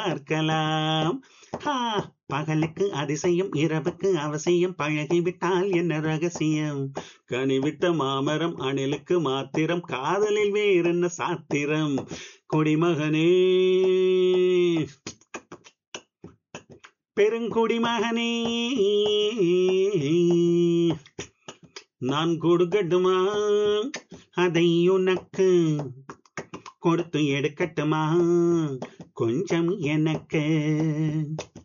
பார்க்கலாம் ஆ, பகலுக்கு அதிசயம் இரவுக்கு அவசியம் பழகிவிட்டால் என்ன ரகசியம் கனிவிட்ட மாமரம் அணிலுக்கு மாத்திரம் காதலில் வேறென்ன சாத்திரம் குடிமகனே பெருங்குடிமகனே நான் கொடுக்கட்டுமா அதை உனக்கு கொடுத்து எடுக்கட்டுமா கொஞ்சம் எனக்கு